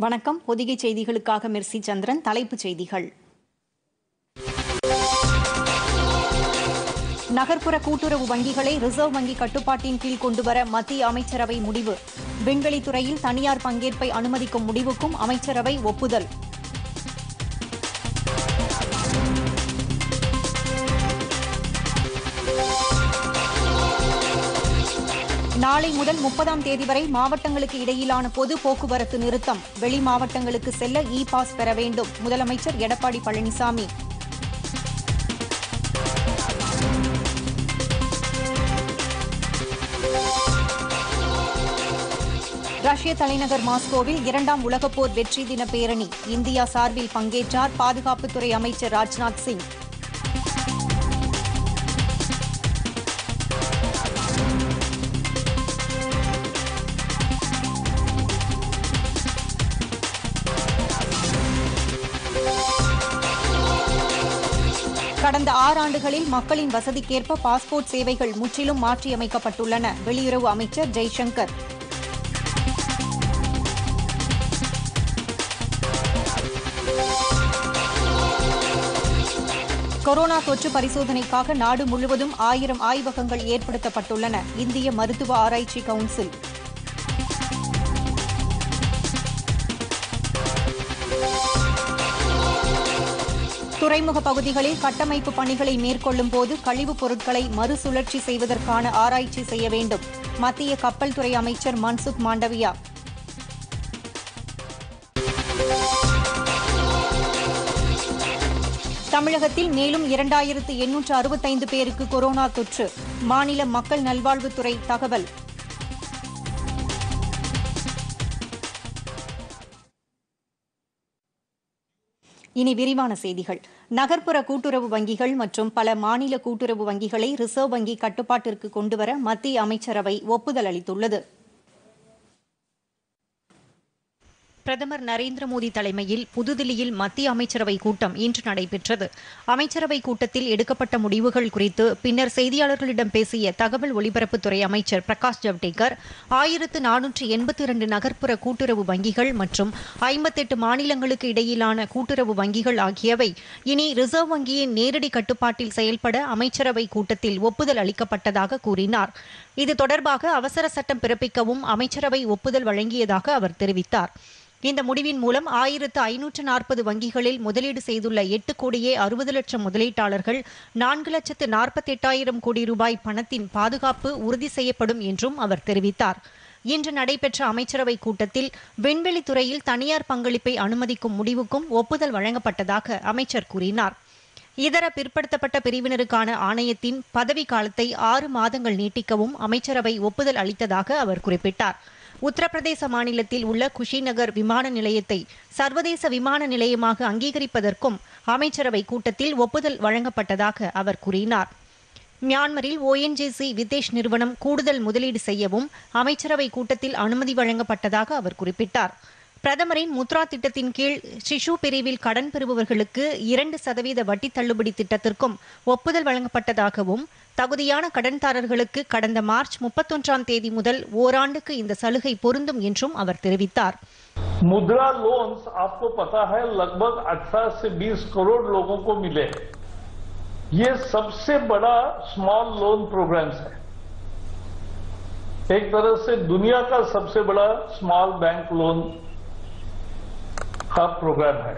வணக்கம் பொதிகை செய்திகளுக்காக மெர்சி சந்திரன் தலைப்புச் செய்திகள் நகர்ப்புற கூட்டுறவு வங்கிகளை ரிசர்வ் வங்கி கட்டுப்பாட்டின் கீழ் கொண்டுவர மத்திய அமைச்சரவை முடிவு விண்வெளித்துறையில் தனியார் பங்கேற்பை அனுமதிக்கும் முடிவுக்கும் அமைச்சரவை ஒப்புதல் நாளை முதல் முப்பதாம் தேதி வரை மாவட்டங்களுக்கு இடையிலான பொது போக்குவரத்து நிறுத்தம் வெளி மாவட்டங்களுக்கு செல்ல இ பாஸ் பெற வேண்டும் முதலமைச்சர் எடப்பாடி பழனிசாமி ரஷ்ய தலைநகர் மாஸ்கோவில் இரண்டாம் உலகப்போர் வெற்றி தின பேரணி இந்தியா சார்பில் பங்கேற்றார் பாதுகாப்புத்துறை அமைச்சர் ராஜ்நாத் சிங் கடந்த ஆறாண்டுகளில் மக்களின் வசதிக்கேற்ப பாஸ்போர்ட் சேவைகள் முற்றிலும் மாற்றியமைக்கப்பட்டுள்ளன வெளியுறவு அமைச்சர் ஜெய்சங்கர் கொரோனா தொற்று பரிசோதனைக்காக நாடு முழுவதும் ஆயிரம் ஆய்வகங்கள் ஏற்படுத்தப்பட்டுள்ளன இந்திய மருத்துவ ஆராய்ச்சி கவுன்சில் துறைமுக பகுதிகளில் கட்டமைப்பு பணிகளை மேற்கொள்ளும் போது கழிவுப் பொருட்களை மறுசுழற்சி செய்வதற்கான ஆராய்ச்சி செய்ய வேண்டும் மத்திய கப்பல் துறை அமைச்சர் மன்சுக் மாண்டவியா தமிழகத்தில் மேலும் இரண்டாயிரத்து எண்ணூற்று அறுபத்தைந்து பேருக்கு கொரோனா தொற்று மாநில மக்கள் நல்வாழ்வுத்துறை தகவல் இனி விரிவான செய்திகள் நகர்ப்புற கூட்டுறவு வங்கிகள் மற்றும் பல மாநில கூட்டுறவு வங்கிகளை ரிசர்வ் வங்கி கட்டுப்பாட்டிற்கு கொண்டுவர மத்திய அமைச்சரவை ஒப்புதல் அளித்துள்ளது பிரதமர் நரேந்திர மோடி தலைமையில் புதுதில்லியில் மத்திய அமைச்சரவை கூட்டம் இன்று நடைபெற்றது அமைச்சரவை கூட்டத்தில் எடுக்கப்பட்ட முடிவுகள் குறித்து பின்னர் செய்தியாளர்களிடம் பேசிய தகவல் ஒலிபரப்புத்துறை அமைச்சர் பிரகாஷ் ஜவ்டேகர் ஆயிரத்து நானூற்று எண்பத்தி இரண்டு நகர்ப்புற கூட்டுறவு வங்கிகள் மற்றும் ஐம்பத்தெட்டு மாநிலங்களுக்கு இடையிலான கூட்டுறவு வங்கிகள் ஆகியவை இனி ரிசர்வ் வங்கியின் நேரடி கட்டுப்பாட்டில் செயல்பட அமைச்சரவை கூட்டத்தில் ஒப்புதல் அளிக்கப்பட்டதாக கூறினார் இது தொடர்பாக அவசர சட்டம் பிறப்பிக்கவும் அமைச்சரவை ஒப்புதல் வழங்கியதாக அவர் தெரிவித்தார் இந்த முடிவின் மூலம் ஆயிரத்து ஐநூற்று நாற்பது வங்கிகளில் முதலீடு செய்துள்ள எட்டு கோடியே அறுபது லட்சம் முதலீட்டாளர்கள் நான்கு லட்சத்து நாற்பத்தி எட்டாயிரம் கோடி ரூபாய் பணத்தின் பாதுகாப்பு உறுதி செய்யப்படும் என்றும் அவர் தெரிவித்தார் இன்று நடைபெற்ற அமைச்சரவை கூட்டத்தில் விண்வெளித்துறையில் தனியார் பங்களிப்பை அனுமதிக்கும் முடிவுக்கும் ஒப்புதல் வழங்கப்பட்டதாக அமைச்சர் கூறினார் இதர பிற்படுத்தப்பட்ட பிரிவினருக்கான ஆணையத்தின் பதவி காலத்தை ஆறு மாதங்கள் நீட்டிக்கவும் அமைச்சரவை ஒப்புதல் அளித்ததாக அவர் குறிப்பிட்டார் உத்தரப்பிரதேச மாநிலத்தில் உள்ள குஷிநகர் விமான நிலையத்தை சர்வதேச விமான நிலையமாக அங்கீகரிப்பதற்கும் அமைச்சரவை கூட்டத்தில் ஒப்புதல் வழங்கப்பட்டதாக அவர் கூறினார் மியான்மரில் ஓஎன்ஜிசி விதேஷ் நிறுவனம் கூடுதல் முதலீடு செய்யவும் அமைச்சரவை கூட்டத்தில் அனுமதி வழங்கப்பட்டதாக அவர் குறிப்பிட்டார் பிரதமரின் முத்ரா திட்டத்தின் கீழ் சிசு பிரிவில் கடன் பெறுபவர்களுக்கு இரண்டு சதவீத வட்டி தள்ளுபடி திட்டத்திற்கும் ஒப்புதல் வழங்கப்பட்டதாகவும் தகுதியான கடன்தாரர்களுக்கு கடந்த மார்ச் முப்பத்தொன்றாம் தேதி முதல் ஓராண்டுக்கு இந்த சலுகை பொருந்தும் என்றும் அவர் தெரிவித்தார் मुद्रा लोन्स आपको पता है लगभग 18 से 20 करोड़ लोगों को मिले हैं ये सबसे बड़ा स्मॉल लोन प्रोग्राम्स है एक तरह से दुनिया का सबसे बड़ा स्मॉल बैंक लोन का प्रोग्राम है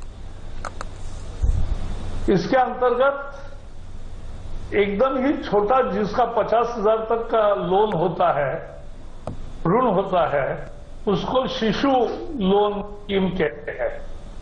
इसके अंतर्गत एकदम ही छोटा जिसका पचास हजार तक का लोन होता है ऋण होता है उसको शिशु लोन स्कीम कहते हैं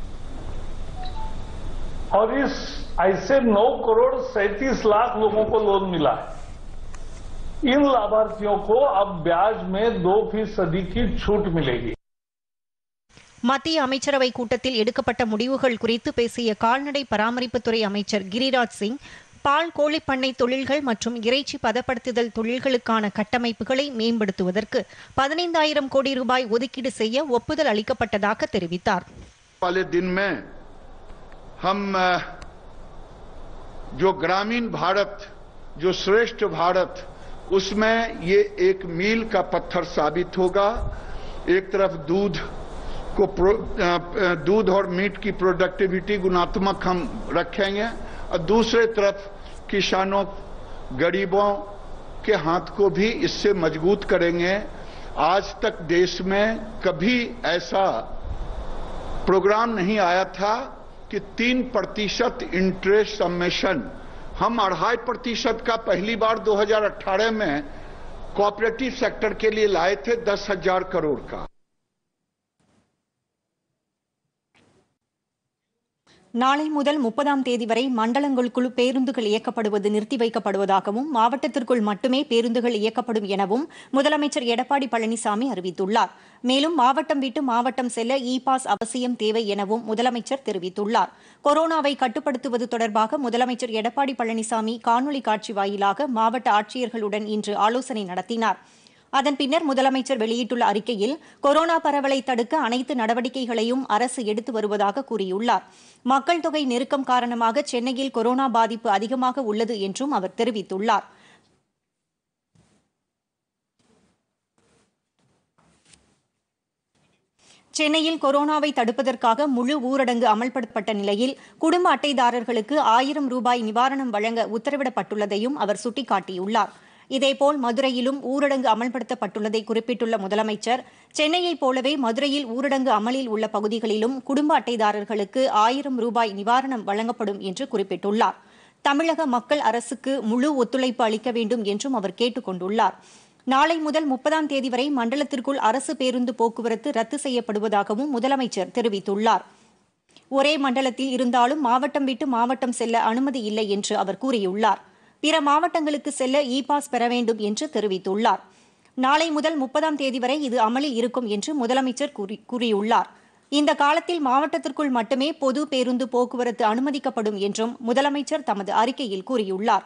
और इस ऐसे 9 करोड़ सैंतीस लाख लोगों को लोन मिला है इन लाभार्थियों को अब ब्याज में दो फीसदी की छूट मिलेगी மத்திய அமைச்சரவை கூட்டத்தில் எடுக்கப்பட்ட முடிவுகள் குறித்து பேசிய கால்நடை பராமரிப்புத்துறை அமைச்சர் கிரிராஜ் சிங் பால் கோழிப்பண்ணை தொழில்கள் மற்றும் இறைச்சி பதப்படுத்துதல் தொழில்களுக்கான கட்டமைப்புகளை மேம்படுத்துவதற்கு பதினைந்தாயிரம் கோடி ரூபாய் ஒதுக்கீடு செய்ய ஒப்புதல் அளிக்கப்பட்டதாக தெரிவித்தார் वाले दिन में हम अ, जो ग्रामीण भारत जो श्रेष्ठ भारत उसमें ये एक मील का पत्थर साबित होगा एक तरफ दूध को प्रो- अ, अ, दूध और मीट की प्रोडक्टिविटी गुणात्मक हम रखेंगे और दूसरे तरफ किसानों गरीबों के हाथ को भी इससे मजबूत करेंगे आज तक देश में कभी ऐसा प्रोग्राम नहीं आया था कि तीन प्रतिशत इंटरेस्ट सबमिशन हम अढ़ाई प्रतिशत का पहली बार 2018 में कोऑपरेटिव सेक्टर के लिए लाए थे दस हजार करोड़ का நாளை முதல் முப்பதாம் தேதி வரை மண்டலங்களுக்குள் பேருந்துகள் இயக்கப்படுவது நிறுத்தி வைக்கப்படுவதாகவும் மாவட்டத்திற்குள் மட்டுமே பேருந்துகள் இயக்கப்படும் எனவும் முதலமைச்சர் எடப்பாடி பழனிசாமி அறிவித்துள்ளார் மேலும் மாவட்டம் விட்டு மாவட்டம் செல்ல இ பாஸ் அவசியம் தேவை எனவும் முதலமைச்சர் தெரிவித்துள்ளார் கொரோனாவை கட்டுப்படுத்துவது தொடர்பாக முதலமைச்சர் எடப்பாடி பழனிசாமி காணொலி காட்சி வாயிலாக மாவட்ட ஆட்சியர்களுடன் இன்று ஆலோசனை நடத்தினார் அதன் பின்னர் முதலமைச்சர் வெளியிட்டுள்ள அறிக்கையில் கொரோனா பரவலை தடுக்க அனைத்து நடவடிக்கைகளையும் அரசு எடுத்து வருவதாக கூறியுள்ளார் மக்கள் தொகை நெருக்கம் காரணமாக சென்னையில் கொரோனா பாதிப்பு அதிகமாக உள்ளது என்றும் அவர் தெரிவித்துள்ளார் சென்னையில் கொரோனாவை தடுப்பதற்காக முழு ஊரடங்கு அமல்படுத்தப்பட்ட நிலையில் குடும்ப அட்டைதாரர்களுக்கு ஆயிரம் ரூபாய் நிவாரணம் வழங்க உத்தரவிடப்பட்டுள்ளதையும் அவர் சுட்டிக்காட்டியுள்ளார் இதேபோல் மதுரையிலும் ஊரடங்கு அமல்படுத்தப்பட்டுள்ளதை குறிப்பிட்டுள்ள முதலமைச்சர் சென்னையைப் போலவே மதுரையில் ஊரடங்கு அமலில் உள்ள பகுதிகளிலும் குடும்ப அட்டைதாரர்களுக்கு ஆயிரம் ரூபாய் நிவாரணம் வழங்கப்படும் என்று குறிப்பிட்டுள்ளார் தமிழக மக்கள் அரசுக்கு முழு ஒத்துழைப்பு அளிக்க வேண்டும் என்றும் அவர் கேட்டுக் கொண்டுள்ளார் நாளை முதல் முப்பதாம் தேதி வரை மண்டலத்திற்குள் அரசு பேருந்து போக்குவரத்து ரத்து செய்யப்படுவதாகவும் முதலமைச்சர் தெரிவித்துள்ளார் ஒரே மண்டலத்தில் இருந்தாலும் மாவட்டம் விட்டு மாவட்டம் செல்ல அனுமதி இல்லை என்று அவர் கூறியுள்ளார் பிற மாவட்டங்களுக்கு செல்ல இ பாஸ் பெற வேண்டும் என்று தெரிவித்துள்ளார் நாளை முதல் முப்பதாம் தேதி வரை இது அமலில் இருக்கும் என்று முதலமைச்சர் கூறி- கூறியுள்ளார் இந்த காலத்தில் மாவட்டத்திற்குள் மட்டுமே பொது பேருந்து போக்குவரத்து அனுமதிக்கப்படும் என்றும் முதலமைச்சர் தமது அறிக்கையில் கூறியுள்ளார்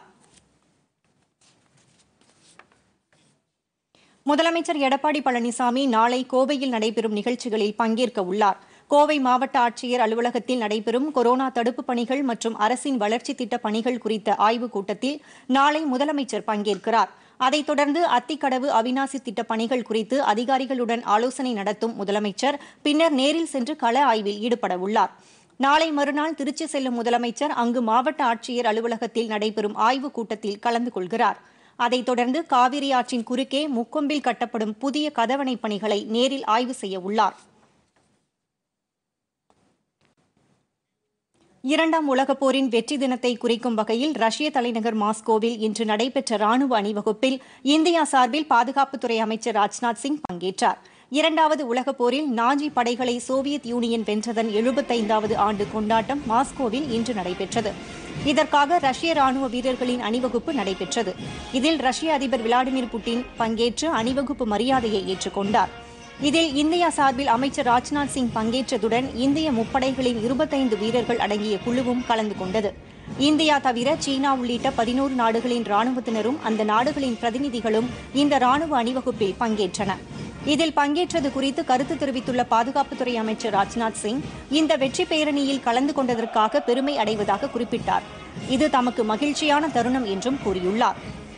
முதலமைச்சர் எடப்பாடி பழனிசாமி நாளை கோவையில் நடைபெறும் நிகழ்ச்சிகளில் பங்கேற்க உள்ளார் கோவை மாவட்ட ஆட்சியர் அலுவலகத்தில் நடைபெறும் கொரோனா தடுப்புப் பணிகள் மற்றும் அரசின் வளர்ச்சித் திட்டப் பணிகள் குறித்த ஆய்வுக் கூட்டத்தில் நாளை முதலமைச்சர் பங்கேற்கிறார் அதைத் தொடர்ந்து அத்திக்கடவு அவிநாசி திட்டப் பணிகள் குறித்து அதிகாரிகளுடன் ஆலோசனை நடத்தும் முதலமைச்சர் பின்னர் நேரில் சென்று கள ஆய்வில் ஈடுபட உள்ளார் நாளை மறுநாள் திருச்சி செல்லும் முதலமைச்சர் அங்கு மாவட்ட ஆட்சியர் அலுவலகத்தில் நடைபெறும் ஆய்வுக் கூட்டத்தில் கலந்து கொள்கிறார் அதைத் தொடர்ந்து காவிரி ஆற்றின் குறுக்கே முக்கொம்பில் கட்டப்படும் புதிய கதவணை பணிகளை நேரில் ஆய்வு செய்ய உள்ளார் இரண்டாம் உலகப் போரின் வெற்றி தினத்தை குறிக்கும் வகையில் ரஷ்ய தலைநகர் மாஸ்கோவில் இன்று நடைபெற்ற ராணுவ அணிவகுப்பில் இந்தியா சார்பில் பாதுகாப்புத்துறை அமைச்சர் ராஜ்நாத் சிங் பங்கேற்றார் இரண்டாவது உலகப் போரில் நாஜி படைகளை சோவியத் யூனியன் வென்றதன் எழுபத்தைந்தாவது ஆண்டு கொண்டாட்டம் மாஸ்கோவில் இன்று நடைபெற்றது இதற்காக ரஷ்ய ராணுவ வீரர்களின் அணிவகுப்பு நடைபெற்றது இதில் ரஷ்ய அதிபர் விளாடிமிர் புட்டின் பங்கேற்று அணிவகுப்பு மரியாதையை ஏற்றுக்கொண்டார் இதில் இந்தியா சார்பில் அமைச்சர் ராஜ்நாத் சிங் பங்கேற்றதுடன் இந்திய முப்படைகளின் இருபத்தைந்து வீரர்கள் அடங்கிய குழுவும் கலந்து கொண்டது இந்தியா தவிர சீனா உள்ளிட்ட பதினோரு நாடுகளின் ராணுவத்தினரும் அந்த நாடுகளின் பிரதிநிதிகளும் இந்த ராணுவ அணிவகுப்பில் பங்கேற்றனர் இதில் பங்கேற்றது குறித்து கருத்து தெரிவித்துள்ள பாதுகாப்புத்துறை அமைச்சர் ராஜ்நாத் சிங் இந்த வெற்றி பேரணியில் கலந்து கொண்டதற்காக பெருமை அடைவதாக குறிப்பிட்டார் இது தமக்கு மகிழ்ச்சியான தருணம் என்றும் கூறியுள்ளார்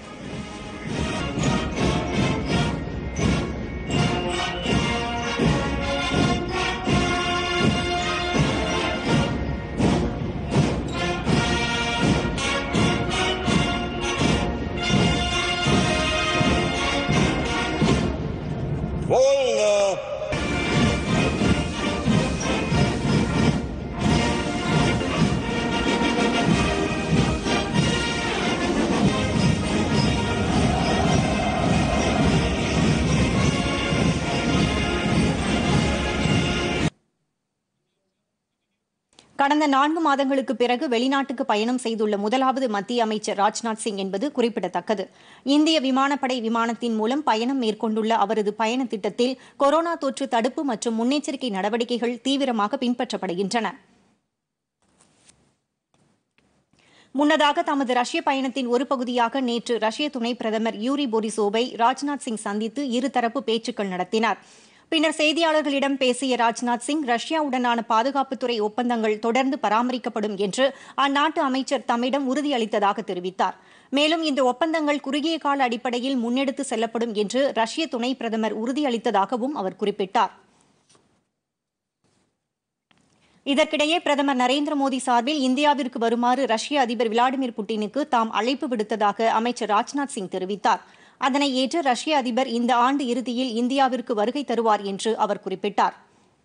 Wolno! கடந்த நான்கு மாதங்களுக்கு பிறகு வெளிநாட்டுக்கு பயணம் செய்துள்ள முதலாவது மத்திய அமைச்சர் ராஜ்நாத் சிங் என்பது குறிப்பிடத்தக்கது இந்திய விமானப்படை விமானத்தின் மூலம் பயணம் மேற்கொண்டுள்ள அவரது பயண திட்டத்தில் கொரோனா தொற்று தடுப்பு மற்றும் முன்னெச்சரிக்கை நடவடிக்கைகள் தீவிரமாக பின்பற்றப்படுகின்றன முன்னதாக தமது ரஷ்ய பயணத்தின் ஒரு பகுதியாக நேற்று ரஷ்ய துணை பிரதமர் யூரி போரிசோவை ராஜ்நாத் சிங் சந்தித்து இருதரப்பு பேச்சுக்கள் நடத்தினார் பின்னர் செய்தியாளர்களிடம் பேசிய ராஜ்நாத் சிங் ரஷ்யாவுடனான பாதுகாப்புத்துறை ஒப்பந்தங்கள் தொடர்ந்து பராமரிக்கப்படும் என்று அந்நாட்டு அமைச்சர் தம்மிடம் உறுதியளித்ததாக தெரிவித்தார் மேலும் இந்த ஒப்பந்தங்கள் குறுகிய கால அடிப்படையில் முன்னெடுத்து செல்லப்படும் என்று ரஷ்ய துணை பிரதமர் உறுதியளித்ததாகவும் அவர் குறிப்பிட்டார் இதற்கிடையே பிரதமர் நரேந்திர மோடி சார்பில் இந்தியாவிற்கு வருமாறு ரஷ்ய அதிபர் விளாடிமிர் புட்டினுக்கு தாம் அழைப்பு விடுத்ததாக அமைச்சர் ராஜ்நாத் சிங் தெரிவித்தார் அதனை ஏற்று ரஷ்ய அதிபர் இந்த ஆண்டு இறுதியில் இந்தியாவிற்கு வருகை தருவார் என்று அவர் குறிப்பிட்டார்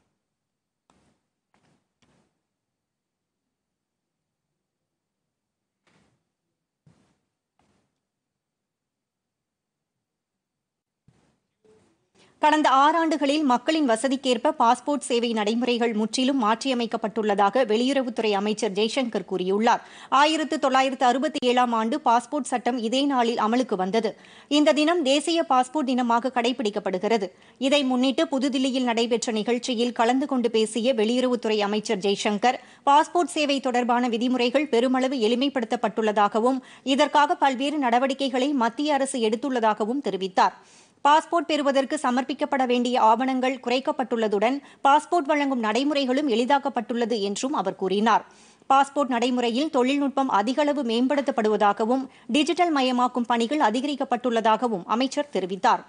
கடந்த ஆறாண்டுகளில் மக்களின் வசதிக்கேற்ப பாஸ்போர்ட் சேவை நடைமுறைகள் முற்றிலும் மாற்றியமைக்கப்பட்டுள்ளதாக வெளியுறவுத்துறை அமைச்சர் ஜெய்சங்கர் கூறியுள்ளார் ஆயிரத்து தொள்ளாயிரத்து அறுபத்தி ஏழாம் ஆண்டு பாஸ்போர்ட் சட்டம் இதே நாளில் அமலுக்கு வந்தது இந்த தினம் தேசிய பாஸ்போர்ட் தினமாக கடைபிடிக்கப்படுகிறது இதை முன்னிட்டு புதுதில்லியில் நடைபெற்ற நிகழ்ச்சியில் கலந்து கொண்டு பேசிய வெளியுறவுத்துறை அமைச்சர் ஜெய்சங்கர் பாஸ்போர்ட் சேவை தொடர்பான விதிமுறைகள் பெருமளவு எளிமைப்படுத்தப்பட்டுள்ளதாகவும் இதற்காக பல்வேறு நடவடிக்கைகளை மத்திய அரசு எடுத்துள்ளதாகவும் தெரிவித்தார் பாஸ்போர்ட் பெறுவதற்கு சமர்ப்பிக்கப்பட வேண்டிய ஆவணங்கள் குறைக்கப்பட்டுள்ளதுடன் பாஸ்போர்ட் வழங்கும் நடைமுறைகளும் எளிதாக்கப்பட்டுள்ளது என்றும் அவர் கூறினார் பாஸ்போர்ட் நடைமுறையில் தொழில்நுட்பம் அதிகளவு மேம்படுத்தப்படுவதாகவும் டிஜிட்டல் மயமாக்கும் பணிகள் அதிகரிக்கப்பட்டுள்ளதாகவும் அமைச்சர் தெரிவித்தார்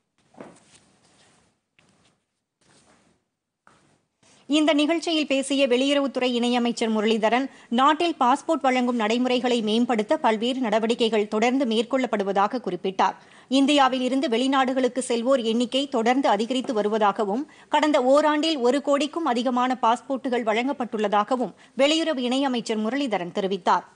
இந்த நிகழ்ச்சியில் பேசிய வெளியுறவுத்துறை இணையமைச்சர் முரளிதரன் நாட்டில் பாஸ்போர்ட் வழங்கும் நடைமுறைகளை மேம்படுத்த பல்வேறு நடவடிக்கைகள் தொடர்ந்து மேற்கொள்ளப்படுவதாக குறிப்பிட்டார் இந்தியாவில் இருந்து வெளிநாடுகளுக்கு செல்வோர் எண்ணிக்கை தொடர்ந்து அதிகரித்து வருவதாகவும் கடந்த ஓராண்டில் ஒரு கோடிக்கும் அதிகமான பாஸ்போர்ட்டுகள் வழங்கப்பட்டுள்ளதாகவும் வெளியுறவு இணையமைச்சர் முரளிதரன் தெரிவித்தார்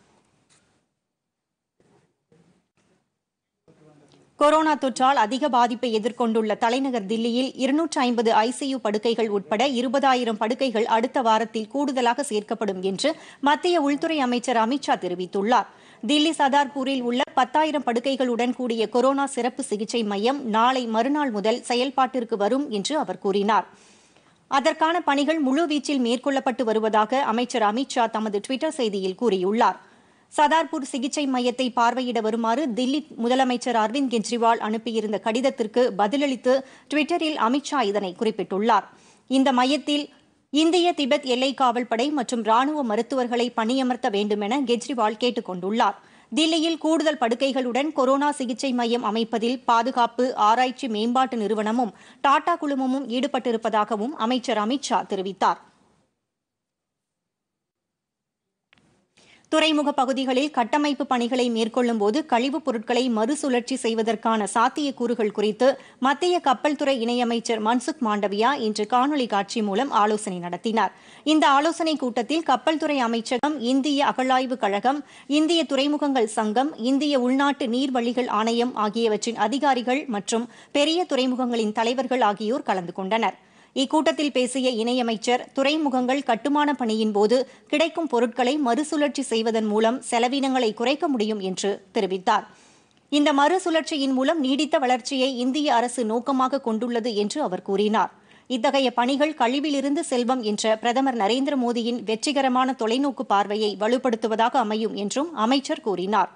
கொரோனா தொற்றால் அதிக பாதிப்பை எதிர்கொண்டுள்ள தலைநகர் தில்லியில் இருநூற்று ஐம்பது ஐசியு படுக்கைகள் உட்பட இருபதாயிரம் படுக்கைகள் அடுத்த வாரத்தில் கூடுதலாக சேர்க்கப்படும் என்று மத்திய உள்துறை அமைச்சர் அமித்ஷா தெரிவித்துள்ளார் தில்லி சதார்பூரில் உள்ள பத்தாயிரம் படுக்கைகளுடன் கூடிய கொரோனா சிறப்பு சிகிச்சை மையம் நாளை மறுநாள் முதல் செயல்பாட்டிற்கு வரும் என்று அவர் கூறினார் அதற்கான பணிகள் முழுவீச்சில் மேற்கொள்ளப்பட்டு வருவதாக அமைச்சர் அமித்ஷா தமது டுவிட்டர் செய்தியில் கூறியுள்ளார் சதார்பூர் சிகிச்சை மையத்தை பார்வையிட வருமாறு தில்லி முதலமைச்சர் அரவிந்த் கெஜ்ரிவால் அனுப்பியிருந்த கடிதத்திற்கு பதிலளித்து டுவிட்டரில் அமித்ஷா இதனை குறிப்பிட்டுள்ளார் இந்த மையத்தில் இந்திய திபெத் எல்லை காவல் படை மற்றும் ராணுவ மருத்துவர்களை பணியமர்த்த வேண்டுமென கெஜ்ரிவால் கேட்டுக் கொண்டுள்ளார் தில்லியில் கூடுதல் படுக்கைகளுடன் கொரோனா சிகிச்சை மையம் அமைப்பதில் பாதுகாப்பு ஆராய்ச்சி மேம்பாட்டு நிறுவனமும் டாடா குழுமமும் ஈடுபட்டிருப்பதாகவும் அமைச்சர் அமித்ஷா தெரிவித்தார் துறைமுக பகுதிகளில் கட்டமைப்பு பணிகளை மேற்கொள்ளும் போது கழிவுப் பொருட்களை மறுசுழற்சி செய்வதற்கான சாத்தியக்கூறுகள் குறித்து மத்திய கப்பல் துறை இணையமைச்சர் மன்சுக் மாண்டவியா இன்று காணொலி காட்சி மூலம் ஆலோசனை நடத்தினார் இந்த ஆலோசனைக் கூட்டத்தில் கப்பல் துறை அமைச்சகம் இந்திய அகழாய்வு கழகம் இந்திய துறைமுகங்கள் சங்கம் இந்திய உள்நாட்டு நீர்வழிகள் ஆணையம் ஆகியவற்றின் அதிகாரிகள் மற்றும் பெரிய துறைமுகங்களின் தலைவர்கள் ஆகியோர் கலந்து கொண்டனா் இக்கூட்டத்தில் பேசிய இணையமைச்சர் துறைமுகங்கள் கட்டுமான பணியின் போது கிடைக்கும் பொருட்களை மறுசுழற்சி செய்வதன் மூலம் செலவினங்களை குறைக்க முடியும் என்று தெரிவித்தார் இந்த மறுசுழற்சியின் மூலம் நீடித்த வளர்ச்சியை இந்திய அரசு நோக்கமாக கொண்டுள்ளது என்று அவர் கூறினார் இத்தகைய பணிகள் கழிவிலிருந்து செல்வம் என்ற பிரதமர் நரேந்திர மோடியின் வெற்றிகரமான தொலைநோக்கு பார்வையை வலுப்படுத்துவதாக அமையும் என்றும் அமைச்சர் கூறினார்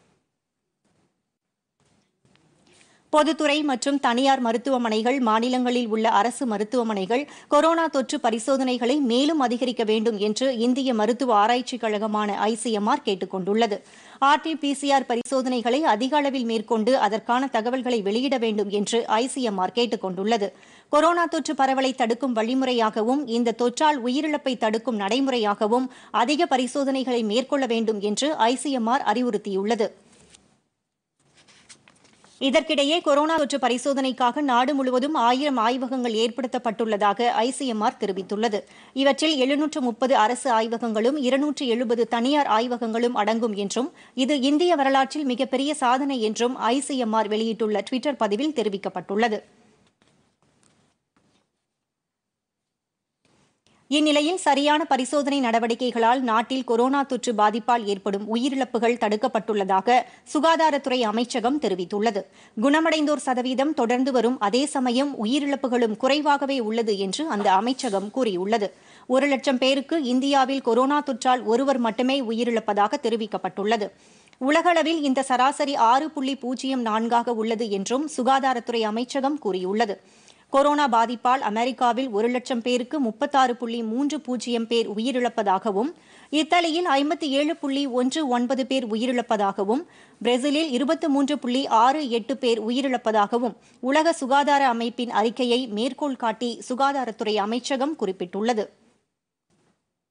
பொதுத்துறை மற்றும் தனியார் மருத்துவமனைகள் மாநிலங்களில் உள்ள அரசு மருத்துவமனைகள் கொரோனா தொற்று பரிசோதனைகளை மேலும் அதிகரிக்க வேண்டும் என்று இந்திய மருத்துவ ஆராய்ச்சிக் கழகமான ஐசிஎம்ஆர் கேட்டுக் கொண்டுள்ளது ஆர்டி பிசிஆர் பரிசோதனைகளை அதிக அளவில் மேற்கொண்டு அதற்கான தகவல்களை வெளியிட வேண்டும் என்று ஐசிஎம்ஆர் கேட்டுக் கொண்டுள்ளது கொரோனா தொற்று பரவலை தடுக்கும் வழிமுறையாகவும் இந்த தொற்றால் உயிரிழப்பை தடுக்கும் நடைமுறையாகவும் அதிக பரிசோதனைகளை மேற்கொள்ள வேண்டும் என்று ஐசிஎம்ஆர் அறிவுறுத்தியுள்ளது இதற்கிடையே கொரோனா தொற்று பரிசோதனைக்காக நாடு முழுவதும் ஆயிரம் ஆய்வகங்கள் ஏற்படுத்தப்பட்டுள்ளதாக ஐசிஎம்ஆர் தெரிவித்துள்ளது இவற்றில் எழுநூற்று முப்பது அரசு ஆய்வகங்களும் இருநூற்று எழுபது தனியார் ஆய்வகங்களும் அடங்கும் என்றும் இது இந்திய வரலாற்றில் மிகப்பெரிய சாதனை என்றும் ஐசிஎம்ஆர் வெளியிட்டுள்ள டுவிட்டர் பதிவில் தெரிவிக்கப்பட்டுள்ளது இந்நிலையில் சரியான பரிசோதனை நடவடிக்கைகளால் நாட்டில் கொரோனா தொற்று பாதிப்பால் ஏற்படும் உயிரிழப்புகள் தடுக்கப்பட்டுள்ளதாக சுகாதாரத்துறை அமைச்சகம் தெரிவித்துள்ளது குணமடைந்தோர் சதவீதம் தொடர்ந்து வரும் அதே சமயம் உயிரிழப்புகளும் குறைவாகவே உள்ளது என்று அந்த அமைச்சகம் கூறியுள்ளது ஒரு லட்சம் பேருக்கு இந்தியாவில் கொரோனா தொற்றால் ஒருவர் மட்டுமே உயிரிழப்பதாக தெரிவிக்கப்பட்டுள்ளது உலகளவில் இந்த சராசரி ஆறு புள்ளி பூஜ்ஜியம் நான்காக உள்ளது என்றும் சுகாதாரத்துறை அமைச்சகம் கூறியுள்ளது கொரோனா பாதிப்பால் அமெரிக்காவில் ஒரு லட்சம் பேருக்கு முப்பத்தாறு புள்ளி மூன்று பூஜ்ஜியம் பேர் உயிரிழப்பதாகவும் இத்தாலியில் ஐம்பத்தி ஏழு புள்ளி ஒன்று ஒன்பது பேர் உயிரிழப்பதாகவும் பிரேசிலில் இருபத்தி மூன்று புள்ளி ஆறு எட்டு பேர் உயிரிழப்பதாகவும் உலக சுகாதார அமைப்பின் அறிக்கையை மேற்கோள் காட்டி சுகாதாரத்துறை அமைச்சகம் குறிப்பிட்டுள்ளது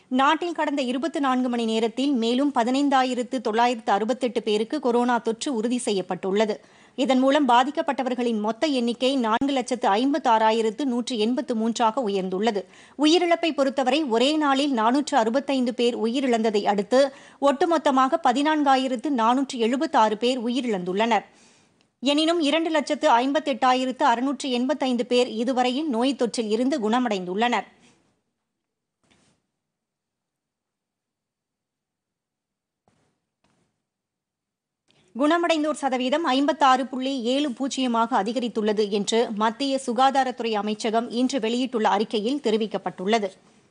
நாட்டில் கடந்த இருபத்தி நான்கு மணி நேரத்தில் மேலும் பதினைந்தாயிரத்து தொள்ளாயிரத்து அறுபத்தெட்டு பேருக்கு கொரோனா தொற்று உறுதி செய்யப்பட்டுள்ளது இதன் மூலம் பாதிக்கப்பட்டவர்களின் மொத்த எண்ணிக்கை நான்கு லட்சத்து ஐம்பத்தாறாயிரத்து நூற்று எண்பத்து மூன்றாக உயர்ந்துள்ளது உயிரிழப்பை பொறுத்தவரை ஒரே நாளில் நானூற்று அறுபத்தைந்து பேர் உயிரிழந்ததை அடுத்து ஒட்டுமொத்தமாக பதினான்காயிரத்து நானூற்று எழுபத்தாறு பேர் உயிரிழந்துள்ளனர் எனினும் இரண்டு லட்சத்து ஐம்பத்தெட்டாயிரத்து அறுநூற்று எண்பத்தைந்து பேர் இதுவரையில் நோய் தொற்றில் இருந்து குணமடைந்துள்ளனர் குணமடைந்தோர் சதவீதம் ஐம்பத்தாறு புள்ளி ஏழு பூஜ்ஜியமாக அதிகரித்துள்ளது என்று மத்திய சுகாதாரத்துறை அமைச்சகம் இன்று வெளியிட்டுள்ள அறிக்கையில் தெரிவிக்கப்பட்டுள்ளது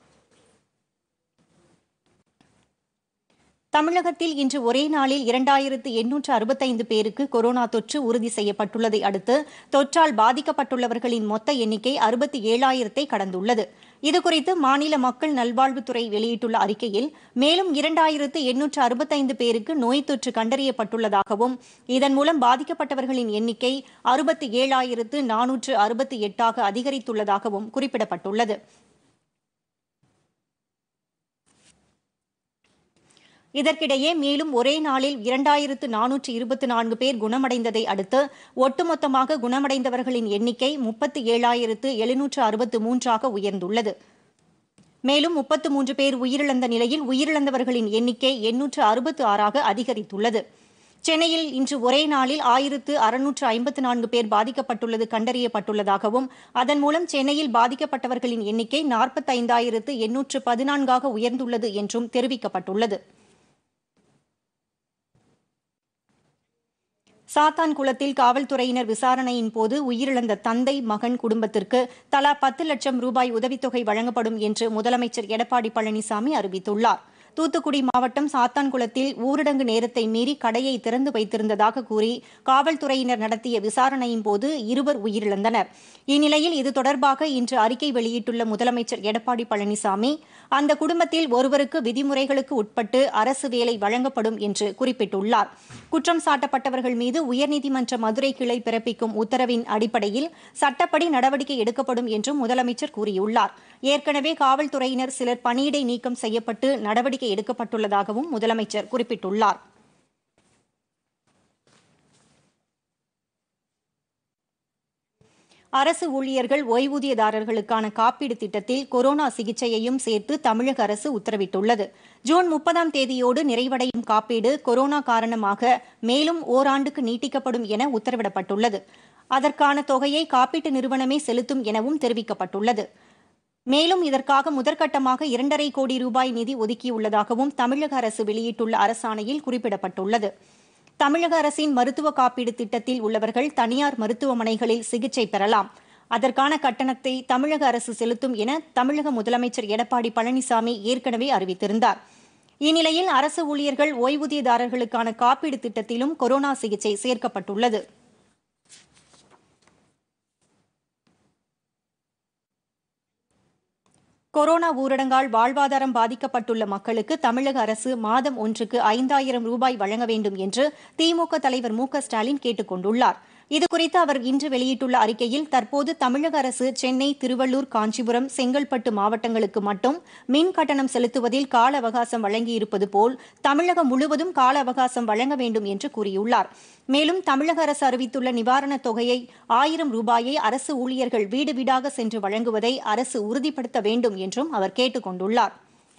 தமிழகத்தில் இன்று ஒரே நாளில் இரண்டாயிரத்து எண்ணூற்று அறுபத்தைந்து பேருக்கு கொரோனா தொற்று உறுதி செய்யப்பட்டுள்ளதை அடுத்து தொற்றால் பாதிக்கப்பட்டுள்ளவர்களின் மொத்த எண்ணிக்கை அறுபத்தி ஏழாயிரத்தை கடந்துள்ளது இதுகுறித்து மாநில மக்கள் நல்வாழ்வுத்துறை வெளியிட்டுள்ள அறிக்கையில் மேலும் இரண்டாயிரத்து எண்ணூற்று அறுபத்தைந்து பேருக்கு நோய் தொற்று கண்டறியப்பட்டுள்ளதாகவும் இதன் மூலம் பாதிக்கப்பட்டவர்களின் எண்ணிக்கை அறுபத்தி ஏழாயிரத்து நானூற்று அறுபத்தி எட்டாக அதிகரித்துள்ளதாகவும் குறிப்பிடப்பட்டுள்ளது இதற்கிடையே மேலும் ஒரே நாளில் இரண்டாயிரத்து நானூற்று இருபத்தி நான்கு பேர் குணமடைந்ததை அடுத்து ஒட்டுமொத்தமாக குணமடைந்தவர்களின் எண்ணிக்கை முப்பத்தி ஏழாயிரத்து எழுநூற்று அறுபத்து மூன்றாக உயர்ந்துள்ளது மேலும் முப்பத்து மூன்று பேர் உயிரிழந்த நிலையில் உயிரிழந்தவர்களின் எண்ணிக்கை எண்ணூற்று அறுபத்து ஆறாக அதிகரித்துள்ளது சென்னையில் இன்று ஒரே நாளில் ஆயிரத்து அறுநூற்று ஐம்பத்து நான்கு பேர் பாதிக்கப்பட்டுள்ளது கண்டறியப்பட்டுள்ளதாகவும் அதன் மூலம் சென்னையில் பாதிக்கப்பட்டவர்களின் எண்ணிக்கை நாற்பத்தைந்தாயிரத்து எண்ணூற்று பதினான்காக உயர்ந்துள்ளது என்றும் தெரிவிக்கப்பட்டுள்ளது சாத்தான்குளத்தில் காவல்துறையினர் விசாரணையின் போது உயிரிழந்த தந்தை மகன் குடும்பத்திற்கு தலா பத்து லட்சம் ரூபாய் உதவித்தொகை வழங்கப்படும் என்று முதலமைச்சர் எடப்பாடி பழனிசாமி அறிவித்துள்ளார் தூத்துக்குடி மாவட்டம் சாத்தான்குளத்தில் ஊரடங்கு நேரத்தை மீறி கடையை திறந்து வைத்திருந்ததாக கூறி காவல்துறையினர் நடத்திய விசாரணையின் போது இருவர் உயிரிழந்தனர் இந்நிலையில் இது தொடர்பாக இன்று அறிக்கை வெளியிட்டுள்ள முதலமைச்சர் எடப்பாடி பழனிசாமி அந்த குடும்பத்தில் ஒருவருக்கு விதிமுறைகளுக்கு உட்பட்டு அரசு வேலை வழங்கப்படும் என்று குறிப்பிட்டுள்ளார் குற்றம் சாட்டப்பட்டவர்கள் மீது உயர்நீதிமன்ற மதுரை கிளை பிறப்பிக்கும் உத்தரவின் அடிப்படையில் சட்டப்படி நடவடிக்கை எடுக்கப்படும் என்றும் முதலமைச்சர் கூறியுள்ளார் ஏற்கனவே காவல்துறையினர் சிலர் பணியிடை நீக்கம் செய்யப்பட்டு நடவடிக்கை எடுக்கப்பட்டுள்ளதாகவும் முதலமைச்சர் குறிப்பிட்டுள்ளார் அரசு ஊழியர்கள் ஓய்வூதியதாரர்களுக்கான காப்பீடு திட்டத்தில் கொரோனா சிகிச்சையையும் சேர்த்து தமிழக அரசு உத்தரவிட்டுள்ளது ஜூன் முப்பதாம் தேதியோடு நிறைவடையும் காப்பீடு கொரோனா காரணமாக மேலும் ஓராண்டுக்கு நீட்டிக்கப்படும் என உத்தரவிடப்பட்டுள்ளது அதற்கான தொகையை காப்பீட்டு நிறுவனமே செலுத்தும் எனவும் தெரிவிக்கப்பட்டுள்ளது மேலும் இதற்காக முதற்கட்டமாக இரண்டரை கோடி ரூபாய் நிதி ஒதுக்கியுள்ளதாகவும் தமிழக அரசு வெளியிட்டுள்ள அரசாணையில் குறிப்பிடப்பட்டுள்ளது தமிழக அரசின் மருத்துவ காப்பீடு திட்டத்தில் உள்ளவர்கள் தனியார் மருத்துவமனைகளில் சிகிச்சை பெறலாம் அதற்கான கட்டணத்தை தமிழக அரசு செலுத்தும் என தமிழக முதலமைச்சர் எடப்பாடி பழனிசாமி ஏற்கனவே அறிவித்திருந்தார் இந்நிலையில் அரசு ஊழியர்கள் ஓய்வூதியதாரர்களுக்கான காப்பீடு திட்டத்திலும் கொரோனா சிகிச்சை சேர்க்கப்பட்டுள்ளது கொரோனா ஊரடங்கால் வாழ்வாதாரம் பாதிக்கப்பட்டுள்ள மக்களுக்கு தமிழக அரசு மாதம் ஒன்றுக்கு ஐந்தாயிரம் ரூபாய் வழங்க வேண்டும் என்று திமுக தலைவர் மு க ஸ்டாலின் கேட்டுக் கொண்டுள்ளார் இதுகுறித்து அவர் இன்று வெளியிட்டுள்ள அறிக்கையில் தற்போது தமிழக அரசு சென்னை திருவள்ளூர் காஞ்சிபுரம் செங்கல்பட்டு மாவட்டங்களுக்கு மட்டும் மின் கட்டணம் செலுத்துவதில் கால அவகாசம் வழங்கியிருப்பது போல் தமிழகம் முழுவதும் கால அவகாசம் வழங்க வேண்டும் என்று கூறியுள்ளார் மேலும் தமிழக அரசு அறிவித்துள்ள நிவாரணத் தொகையை ஆயிரம் ரூபாயை அரசு ஊழியர்கள் வீடு வீடாக சென்று வழங்குவதை அரசு உறுதிப்படுத்த வேண்டும் என்றும் அவர் கேட்டுக் கொண்டுள்ளார்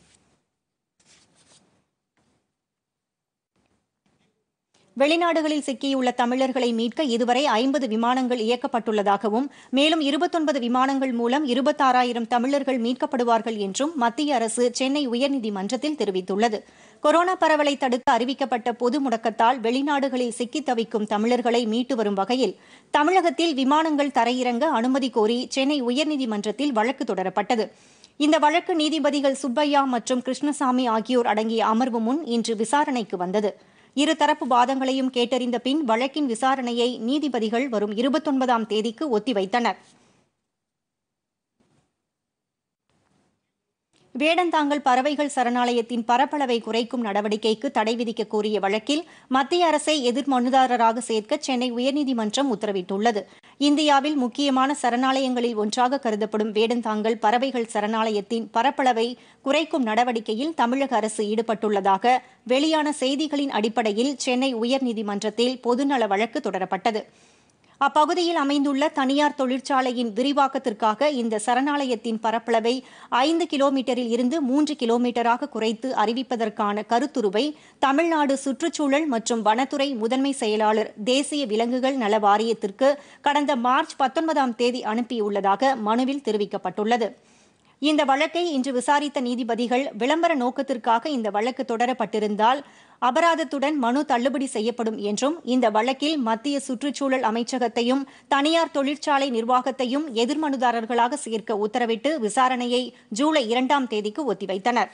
வெளிநாடுகளில் சிக்கியுள்ள தமிழர்களை மீட்க இதுவரை ஐம்பது விமானங்கள் இயக்கப்பட்டுள்ளதாகவும் மேலும் இருபத்தொன்பது விமானங்கள் மூலம் இருபத்தாறாயிரம் தமிழர்கள் மீட்கப்படுவார்கள் என்றும் மத்திய அரசு சென்னை உயர்நீதிமன்றத்தில் தெரிவித்துள்ளது கொரோனா பரவலை தடுக்க அறிவிக்கப்பட்ட பொது முடக்கத்தால் வெளிநாடுகளில் சிக்கித் தவிக்கும் தமிழர்களை மீட்டு வரும் வகையில் தமிழகத்தில் விமானங்கள் தரையிறங்க அனுமதி கோரி சென்னை உயர்நீதிமன்றத்தில் வழக்கு தொடரப்பட்டது இந்த வழக்கு நீதிபதிகள் சுப்பையா மற்றும் கிருஷ்ணசாமி ஆகியோர் அடங்கிய அமர்வு முன் இன்று விசாரணைக்கு வந்தது இருதரப்பு வாதங்களையும் கேட்டறிந்த பின் வழக்கின் விசாரணையை நீதிபதிகள் வரும் இருபத்தொன்பதாம் தேதிக்கு ஒத்திவைத்தனர் வேடந்தாங்கல் பறவைகள் சரணாலயத்தின் பரப்பளவை குறைக்கும் நடவடிக்கைக்கு தடை விதிக்க கோரிய வழக்கில் மத்திய அரசை எதிர் மனுதாரராக சேர்க்க சென்னை உயர்நீதிமன்றம் உத்தரவிட்டுள்ளது இந்தியாவில் முக்கியமான சரணாலயங்களில் ஒன்றாக கருதப்படும் வேடந்தாங்கல் பறவைகள் சரணாலயத்தின் பரப்பளவை குறைக்கும் நடவடிக்கையில் தமிழக அரசு ஈடுபட்டுள்ளதாக வெளியான செய்திகளின் அடிப்படையில் சென்னை உயர்நீதிமன்றத்தில் பொதுநல வழக்கு தொடரப்பட்டது அப்பகுதியில் அமைந்துள்ள தனியார் தொழிற்சாலையின் விரிவாக்கத்திற்காக இந்த சரணாலயத்தின் பரப்பளவை ஐந்து கிலோமீட்டரில் இருந்து மூன்று கிலோமீட்டராக குறைத்து அறிவிப்பதற்கான கருத்துருவை தமிழ்நாடு சுற்றுச்சூழல் மற்றும் வனத்துறை முதன்மை செயலாளர் தேசிய விலங்குகள் நல வாரியத்திற்கு கடந்த மார்ச் பத்தொன்பதாம் தேதி அனுப்பியுள்ளதாக மனுவில் தெரிவிக்கப்பட்டுள்ளது இந்த வழக்கை இன்று விசாரித்த நீதிபதிகள் விளம்பர நோக்கத்திற்காக இந்த வழக்கு தொடரப்பட்டிருந்தால் அபராதத்துடன் மனு தள்ளுபடி செய்யப்படும் என்றும் இந்த வழக்கில் மத்திய சுற்றுச்சூழல் அமைச்சகத்தையும் தனியார் தொழிற்சாலை நிர்வாகத்தையும் எதிர்மனுதாரர்களாக சேர்க்க உத்தரவிட்டு விசாரணையை ஜூலை இரண்டாம் தேதிக்கு ஒத்திவைத்தனர்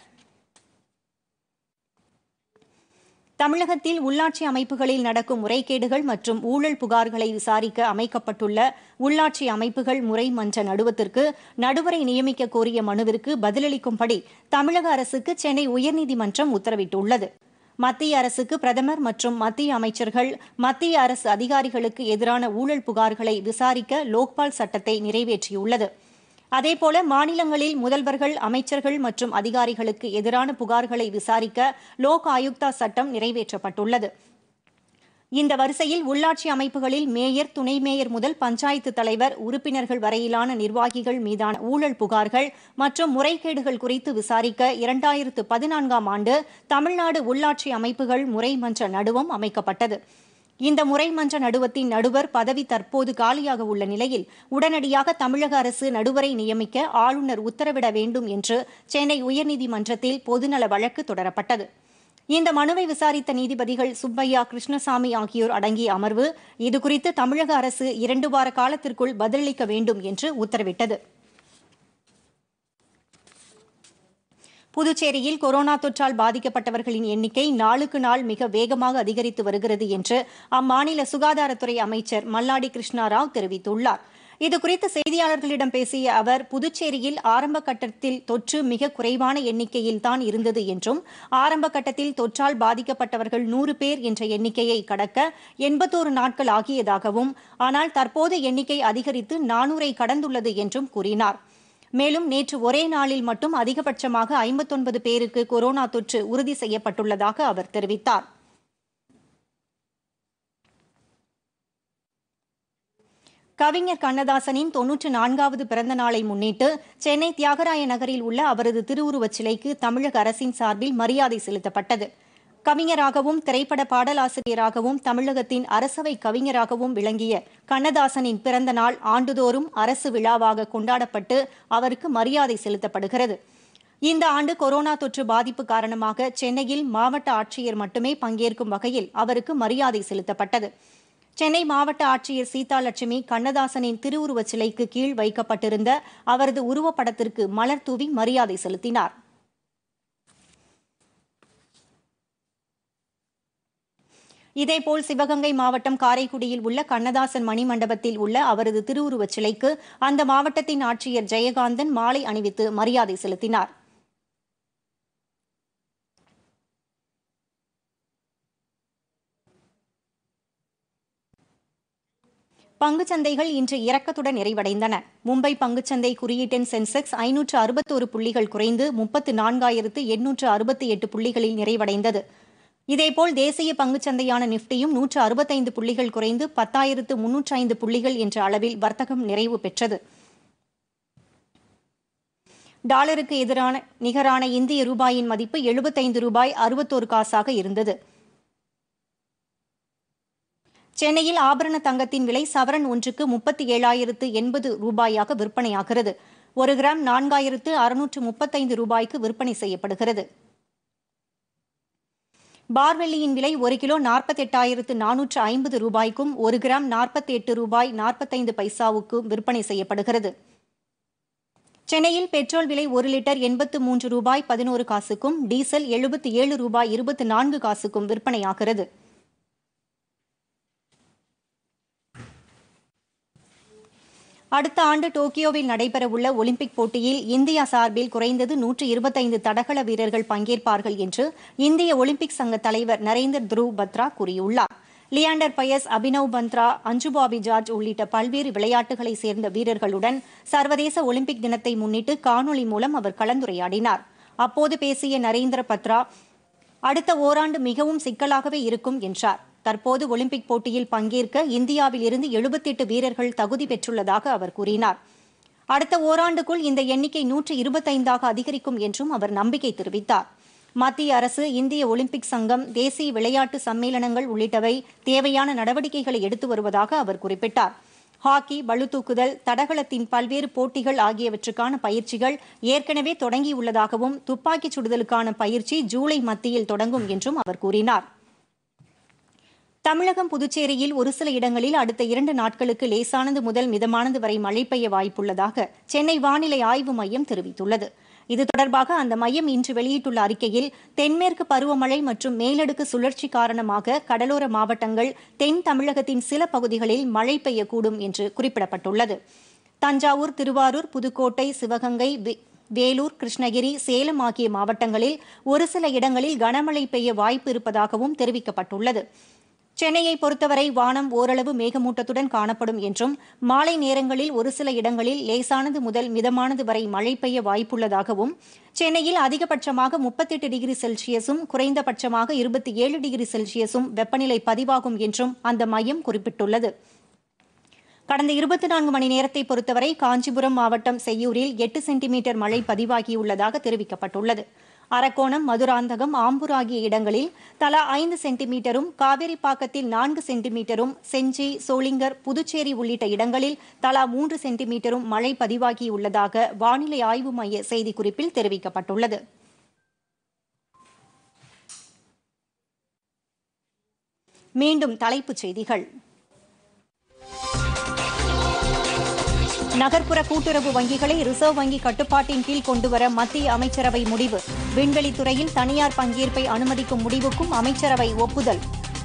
தமிழகத்தில் உள்ளாட்சி அமைப்புகளில் நடக்கும் முறைகேடுகள் மற்றும் ஊழல் புகார்களை விசாரிக்க அமைக்கப்பட்டுள்ள உள்ளாட்சி அமைப்புகள் முறை மன்ற நடுவத்திற்கு நடுவரை நியமிக்க கோரிய மனுவிற்கு பதிலளிக்கும்படி தமிழக அரசுக்கு சென்னை உயர்நீதிமன்றம் உத்தரவிட்டுள்ளது மத்திய அரசுக்கு பிரதமர் மற்றும் மத்திய அமைச்சர்கள் மத்திய அரசு அதிகாரிகளுக்கு எதிரான ஊழல் புகார்களை விசாரிக்க லோக்பால் சட்டத்தை நிறைவேற்றியுள்ளது அதேபோல மாநிலங்களில் முதல்வர்கள் அமைச்சர்கள் மற்றும் அதிகாரிகளுக்கு எதிரான புகார்களை விசாரிக்க லோக் ஆயுக்தா சட்டம் நிறைவேற்றப்பட்டுள்ளது இந்த வரிசையில் உள்ளாட்சி அமைப்புகளில் மேயர் துணை மேயர் முதல் பஞ்சாயத்து தலைவர் உறுப்பினர்கள் வரையிலான நிர்வாகிகள் மீதான ஊழல் புகார்கள் மற்றும் முறைகேடுகள் குறித்து விசாரிக்க இரண்டாயிரத்து பதினான்காம் ஆண்டு தமிழ்நாடு உள்ளாட்சி அமைப்புகள் முறைமன்ற நடுவம் அமைக்கப்பட்டது இந்த முறைமன்ற நடுவத்தின் நடுவர் பதவி தற்போது காலியாக உள்ள நிலையில் உடனடியாக தமிழக அரசு நடுவரை நியமிக்க ஆளுநர் உத்தரவிட வேண்டும் என்று சென்னை உயர்நீதிமன்றத்தில் பொதுநல வழக்கு தொடரப்பட்டது இந்த மனுவை விசாரித்த நீதிபதிகள் சுப்பையா கிருஷ்ணசாமி ஆகியோர் அடங்கிய அமர்வு இதுகுறித்து தமிழக அரசு இரண்டு வார காலத்திற்குள் பதிலளிக்க வேண்டும் என்று உத்தரவிட்டது புதுச்சேரியில் கொரோனா தொற்றால் பாதிக்கப்பட்டவர்களின் எண்ணிக்கை நாளுக்கு நாள் மிக வேகமாக அதிகரித்து வருகிறது என்று அம்மாநில சுகாதாரத்துறை அமைச்சர் மல்லாடி கிருஷ்ணாராவ் தெரிவித்துள்ளார் இதுகுறித்து செய்தியாளர்களிடம் பேசிய அவர் புதுச்சேரியில் ஆரம்ப கட்டத்தில் தொற்று மிக குறைவான எண்ணிக்கையில் தான் இருந்தது என்றும் ஆரம்ப கட்டத்தில் தொற்றால் பாதிக்கப்பட்டவர்கள் நூறு பேர் என்ற எண்ணிக்கையை கடக்க எண்பத்தோரு நாட்கள் ஆகியதாகவும் ஆனால் தற்போது எண்ணிக்கை அதிகரித்து நானூரை கடந்துள்ளது என்றும் கூறினார் மேலும் நேற்று ஒரே நாளில் மட்டும் அதிகபட்சமாக ஐம்பத்தொன்பது பேருக்கு கொரோனா தொற்று உறுதி செய்யப்பட்டுள்ளதாக அவர் தெரிவித்தார் கவிஞர் கண்ணதாசனின் தொன்னூற்று நான்காவது பிறந்த நாளை முன்னிட்டு சென்னை தியாகராய நகரில் உள்ள அவரது திருவுருவச் சிலைக்கு தமிழக அரசின் சார்பில் மரியாதை செலுத்தப்பட்டது கவிஞராகவும் திரைப்பட பாடலாசிரியராகவும் தமிழகத்தின் அரசவை கவிஞராகவும் விளங்கிய கண்ணதாசனின் பிறந்த நாள் ஆண்டுதோறும் அரசு விழாவாக கொண்டாடப்பட்டு அவருக்கு மரியாதை செலுத்தப்படுகிறது இந்த ஆண்டு கொரோனா தொற்று பாதிப்பு காரணமாக சென்னையில் மாவட்ட ஆட்சியர் மட்டுமே பங்கேற்கும் வகையில் அவருக்கு மரியாதை செலுத்தப்பட்டது சென்னை மாவட்ட ஆட்சியர் சீதா லட்சுமி கண்ணதாசனின் திருவுருவச் சிலைக்கு கீழ் வைக்கப்பட்டிருந்த அவரது உருவப்படத்திற்கு மலர் தூவி மரியாதை செலுத்தினார் இதேபோல் சிவகங்கை மாவட்டம் காரைக்குடியில் உள்ள கண்ணதாசன் மணிமண்டபத்தில் உள்ள அவரது திருவுருவச் சிலைக்கு அந்த மாவட்டத்தின் ஆட்சியர் ஜெயகாந்தன் மாலை அணிவித்து மரியாதை செலுத்தினார் பங்குச்சந்தைகள் இன்று இறக்கத்துடன் நிறைவடைந்தன மும்பை பங்குச்சந்தை குறியீட்டின் சென்செக்ஸ் ஐநூற்று அறுபத்தோரு புள்ளிகள் குறைந்து முப்பத்து நான்காயிரத்து எண்ணூற்று அறுபத்தி எட்டு புள்ளிகளில் நிறைவடைந்தது இதேபோல் தேசிய பங்குச்சந்தையான நிப்டியும் நூற்று அறுபத்தைந்து புள்ளிகள் குறைந்து பத்தாயிரத்து முன்னூற்று ஐந்து புள்ளிகள் என்ற அளவில் வர்த்தகம் நிறைவு பெற்றது டாலருக்கு எதிரான நிகரான இந்திய ரூபாயின் மதிப்பு எழுபத்தைந்து ரூபாய் அறுபத்தோரு காசாக இருந்தது சென்னையில் ஆபரண தங்கத்தின் விலை சவரன் ஒன்றுக்கு முப்பத்தி ஏழாயிரத்து எண்பது ரூபாயாக விற்பனையாகிறது ஒரு கிராம் நான்காயிரத்து அறுநூற்று முப்பத்தைந்து ரூபாய்க்கு விற்பனை செய்யப்படுகிறது பார்வெள்ளியின் விலை ஒரு கிலோ நாற்பத்தெட்டாயிரத்து நானூற்று ஐம்பது ரூபாய்க்கும் ஒரு கிராம் நாற்பத்தி எட்டு ரூபாய் நாற்பத்தைந்து பைசாவுக்கும் விற்பனை செய்யப்படுகிறது சென்னையில் பெட்ரோல் விலை ஒரு லிட்டர் எண்பத்து மூன்று ரூபாய் பதினோரு காசுக்கும் டீசல் எழுபத்தி ஏழு ரூபாய் இருபத்தி நான்கு காசுக்கும் விற்பனையாகிறது அடுத்த ஆண்டு டோக்கியோவில் நடைபெறவுள்ள ஒலிம்பிக் போட்டியில் இந்தியா சார்பில் குறைந்தது நூற்று இருபத்தைந்து தடகள வீரர்கள் பங்கேற்பார்கள் என்று இந்திய ஒலிம்பிக் சங்க தலைவர் நரேந்தர் துருவ் பத்ரா கூறியுள்ளார் லியாண்டர் பயஸ் அபினவ் பந்த்ரா அஞ்சுபாபி ஜார்ஜ் உள்ளிட்ட பல்வேறு விளையாட்டுகளை சேர்ந்த வீரர்களுடன் சர்வதேச ஒலிம்பிக் தினத்தை முன்னிட்டு காணொலி மூலம் அவர் கலந்துரையாடினார் அப்போது பேசிய நரேந்திர பத்ரா அடுத்த ஓராண்டு மிகவும் சிக்கலாகவே இருக்கும் என்றார் தற்போது ஒலிம்பிக் போட்டியில் பங்கேற்க இந்தியாவில் இருந்து எழுபத்தெட்டு வீரர்கள் தகுதி பெற்றுள்ளதாக அவர் கூறினார் அடுத்த ஓராண்டுக்குள் இந்த எண்ணிக்கை நூற்று இருபத்தைந்தாக அதிகரிக்கும் என்றும் அவர் நம்பிக்கை தெரிவித்தார் மத்திய அரசு இந்திய ஒலிம்பிக் சங்கம் தேசிய விளையாட்டு சம்மேளனங்கள் உள்ளிட்டவை தேவையான நடவடிக்கைகளை எடுத்து வருவதாக அவர் குறிப்பிட்டார் ஹாக்கி பளுதூக்குதல் தடகளத்தின் பல்வேறு போட்டிகள் ஆகியவற்றுக்கான பயிற்சிகள் ஏற்கனவே தொடங்கியுள்ளதாகவும் துப்பாக்கிச் சுடுதலுக்கான பயிற்சி ஜூலை மத்தியில் தொடங்கும் என்றும் அவர் கூறினார் தமிழகம் புதுச்சேரியில் ஒரு சில இடங்களில் அடுத்த இரண்டு நாட்களுக்கு லேசானது முதல் மிதமானது வரை மழை பெய்ய வாய்ப்புள்ளதாக சென்னை வானிலை ஆய்வு மையம் தெரிவித்துள்ளது இது தொடர்பாக அந்த மையம் இன்று வெளியிட்டுள்ள அறிக்கையில் தென்மேற்கு பருவமழை மற்றும் மேலடுக்கு சுழற்சி காரணமாக கடலோர மாவட்டங்கள் தென் தமிழகத்தின் சில பகுதிகளில் மழை பெய்யக்கூடும் என்று குறிப்பிடப்பட்டுள்ளது தஞ்சாவூர் திருவாரூர் புதுக்கோட்டை சிவகங்கை வே- வேலூர் கிருஷ்ணகிரி சேலம் ஆகிய மாவட்டங்களில் ஒரு சில இடங்களில் கனமழை பெய்ய வாய்ப்பு இருப்பதாகவும் தெரிவிக்கப்பட்டுள்ளது சென்னையை பொறுத்தவரை வானம் ஓரளவு மேகமூட்டத்துடன் காணப்படும் என்றும் மாலை நேரங்களில் ஒரு சில இடங்களில் லேசானது முதல் மிதமானது வரை மழை பெய்ய வாய்ப்புள்ளதாகவும் சென்னையில் அதிகபட்சமாக முப்பத்தெட்டு டிகிரி செல்சியஸும் குறைந்தபட்சமாக இருபத்தி ஏழு டிகிரி செல்சியஸும் வெப்பநிலை பதிவாகும் என்றும் அந்த மையம் குறிப்பிட்டுள்ளது கடந்த இருபத்தி நான்கு மணி நேரத்தை பொறுத்தவரை காஞ்சிபுரம் மாவட்டம் செய்யூரில் எட்டு சென்டிமீட்டர் மழை பதிவாகியுள்ளதாக தெரிவிக்கப்பட்டுள்ளது அரக்கோணம் மதுராந்தகம் ஆம்பூர் ஆகிய இடங்களில் தலா ஐந்து சென்டிமீட்டரும் காவேரிப்பாக்கத்தில் நான்கு சென்டிமீட்டரும் செஞ்சி சோளிங்கர் புதுச்சேரி உள்ளிட்ட இடங்களில் தலா மூன்று சென்டிமீட்டரும் மழை பதிவாகியுள்ளதாக வானிலை ஆய்வு மைய செய்திக்குறிப்பில் தெரிவிக்கப்பட்டுள்ளது மீண்டும் தலைப்புச் செய்திகள் நகர்ப்புற கூட்டுறவு வங்கிகளை ரிசர்வ் வங்கி கட்டுப்பாட்டின் கீழ் கொண்டுவர மத்திய அமைச்சரவை முடிவு விண்வெளித் துறையில் தனியார் பங்கேற்பை அனுமதிக்கும் முடிவுக்கும் அமைச்சரவை ஒப்புதல்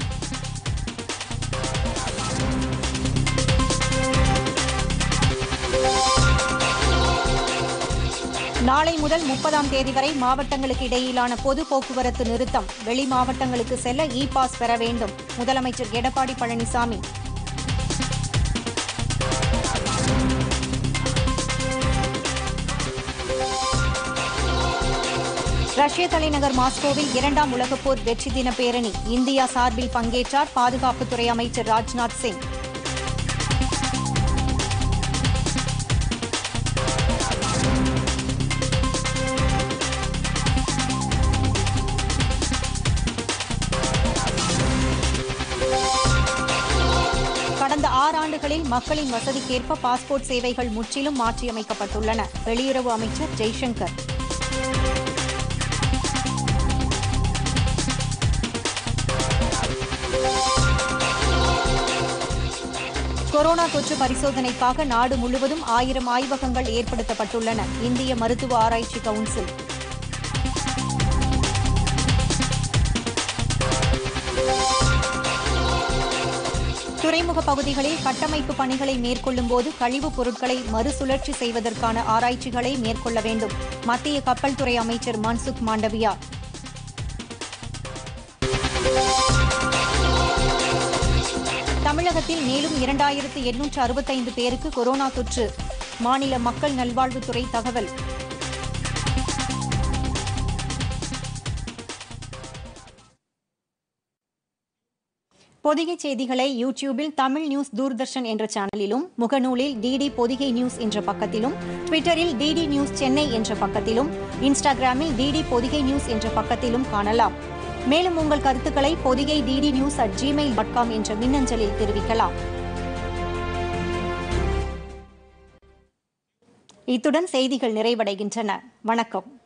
நாளை முதல் முப்பதாம் தேதி வரை மாவட்டங்களுக்கு இடையிலான பொது போக்குவரத்து நிறுத்தம் வெளி மாவட்டங்களுக்கு செல்ல இ பாஸ் பெற வேண்டும் முதலமைச்சர் எடப்பாடி பழனிசாமி ரஷ்ய தலைநகர் மாஸ்கோவில் இரண்டாம் உலகப் போர் வெற்றி தின பேரணி இந்தியா சார்பில் பங்கேற்றார் பாதுகாப்புத்துறை அமைச்சர் ராஜ்நாத் சிங் கடந்த ஆறாண்டுகளில் மக்களின் வசதிக்கேற்ப பாஸ்போர்ட் சேவைகள் முற்றிலும் மாற்றியமைக்கப்பட்டுள்ளன வெளியுறவு அமைச்சர் ஜெய்சங்கர் கொரோனா தொற்று பரிசோதனைக்காக நாடு முழுவதும் ஆயிரம் ஆய்வகங்கள் ஏற்படுத்தப்பட்டுள்ளன இந்திய மருத்துவ ஆராய்ச்சி கவுன்சில் துறைமுக பகுதிகளில் கட்டமைப்பு பணிகளை மேற்கொள்ளும் போது கழிவுப் பொருட்களை மறுசுழற்சி செய்வதற்கான ஆராய்ச்சிகளை மேற்கொள்ள வேண்டும் மத்திய கப்பல் துறை அமைச்சர் மன்சுக் மாண்டவியா தமிழகத்தில் மேலும் இரண்டாயிரத்து எண்ணூற்று அறுபத்தைந்து பேருக்கு கொரோனா தொற்று மாநில மக்கள் நல்வாழ்வுத்துறை தகவல் பொதிகை செய்திகளை யூடியூபில் தமிழ் நியூஸ் தூர்தர்ஷன் என்ற சேனலிலும் முகநூலில் டிடி பொதிகை நியூஸ் என்ற பக்கத்திலும் ட்விட்டரில் டிடி நியூஸ் சென்னை என்ற பக்கத்திலும் இன்ஸ்டாகிராமில் டிடி பொதிகை நியூஸ் என்ற பக்கத்திலும் காணலாம் மேலும் உங்கள் கருத்துக்களை Podhigai DD news at Gmail dot com என்ற மின்னஞ்சலில் தெரிவிக்கலாம் இத்துடன் செய்திகள் நிறைவடைகின்றன வணக்கம்